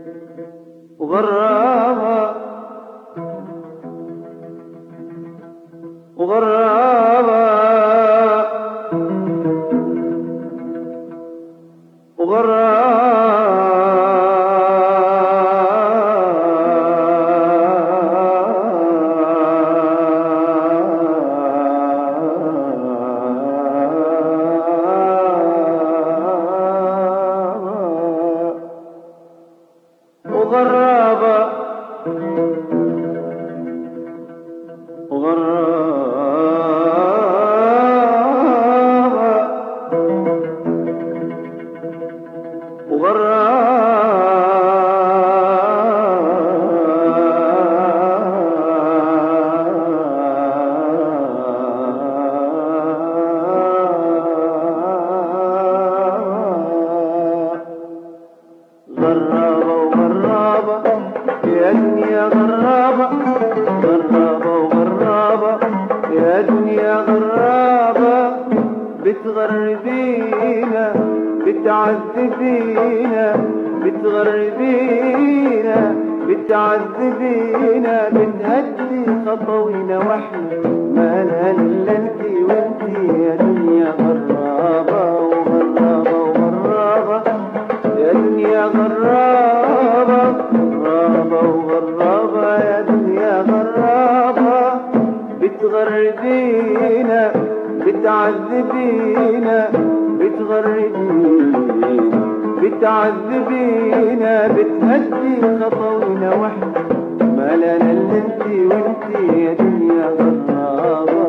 وغرابة وغرابة وغرابة وغرابة غرابة وغرابة يا دنيا غرابة غرابة وغرابة يا دنيا غرابة بتغربينا بتعذبينا بتغربينا بتعذبينا بتهدي خطوينا واحنا ما لنا الا انتي وانتي يا دنيا غرابة وغرابة وغرابة يا دنيا غرابة غرابة وغرابة يا دنيا غرابة بتغربينا بتعذبينا بتغربينا بتعذبينا بتهدي خطوينا واحنا ما لنا الا انتي وانتي يا دنيا غرابة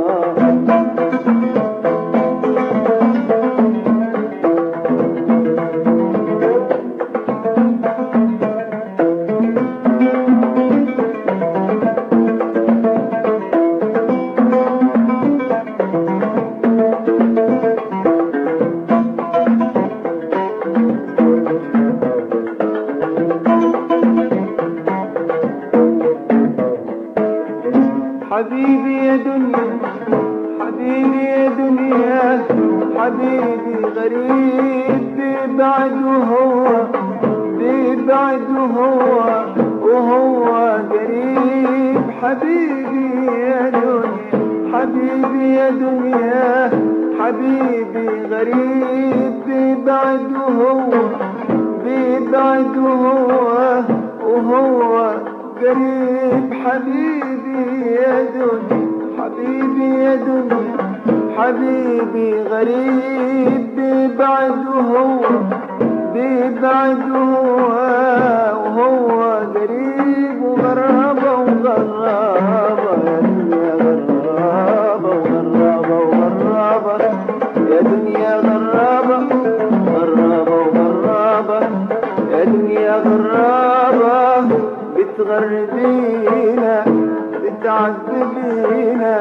حبيبي يا دنيا حبيبي يا دنيا حبيبي غريب بيبعد وهو بيبعد وهو وهو قريب حبيبي يا دنيا حبيبي يا دنيا حبيبي غريب بيبعد وهو بيبعد وهو وهو قريب حبيبي يا دنيا حبيبي يا دنيا حبيبي غريب بيبعد وهو بيبعد وهو وهو قريب وغرابة وغرابة يا دنيا غرابة وغرابة وغرابة يا دنيا غرابة غرابة وغرابة يا دنيا غرابة بتغربينا بتعذبينا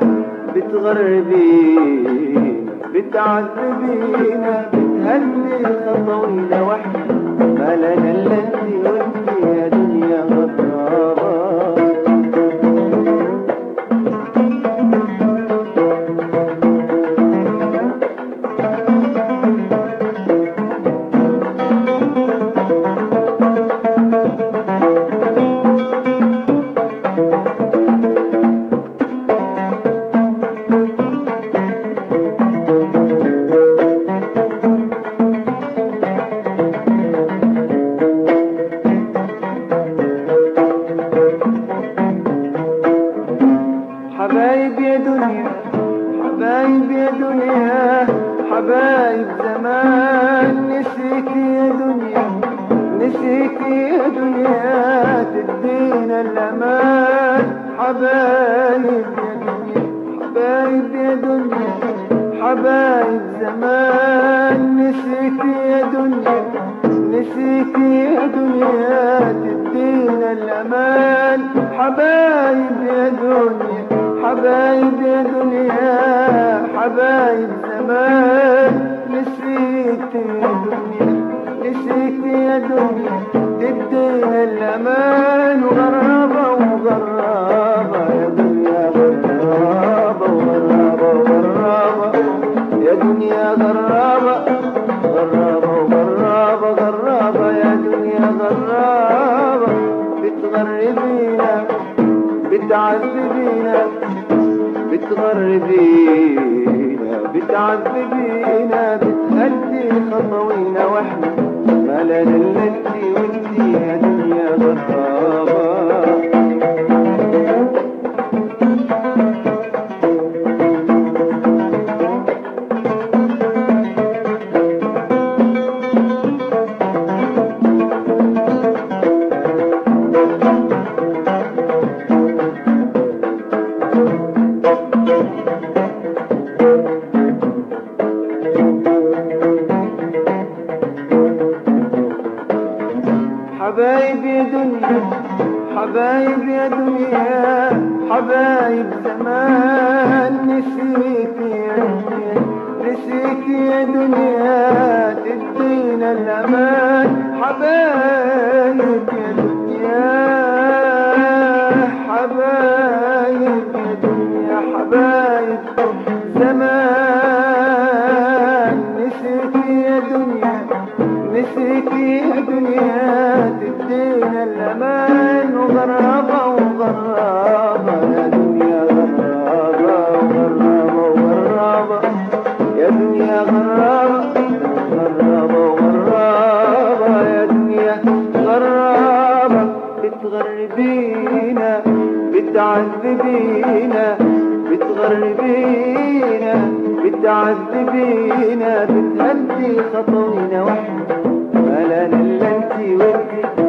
بتغربينا بتعذبينا بتهني خطوينا واحنا ما لنا الا انتي وانتي يا دنيا غرابة حبايب يا دنيا حبايب يا دنيا حبايب زمان نسيك يا دنيا نسيك يا دنيا تدينا الأمان حبايب يا دنيا حبايب يا دنيا حبايب زمان نسيك يا دنيا نسيك يا دنيا تدينا الأمان حبايب يا دنيا حبايب يا دنيا حبايب زمان نسيت يا دنيا نسيت يا دنيا تدينا الأمان وغرابة وغرابة يا دنيا غرابة وغرابة وغرابة يا دنيا غرابة غرابة وغرابة غرابة يا دنيا غرابة بتعذبينا بتغربينا بتعذبينا بتهدي خطوينا واحنا ما لنا الا انتي وانتي يا دنيا غرابة حبايب يا دنيا حبايب يا دنيا حبايب زمان نسيت يا دنيا نسيت يا دنيا تدينا الأمان حبايب يا دنيا حبايب يا دنيا حبايب زمان نسيت يا دنيا نسيت يا دنيا تدينا الأمان وغرابة وغرابة يا دنيا غرابة وغرابة وغرابة يا دنيا غرابة غرابة وغرابة يا دنيا غرابة بتغربينا بتعذبينا بتغربينا بتعذبينا بتهدي خطوينا واحنا ما لنا الا انتي وانتي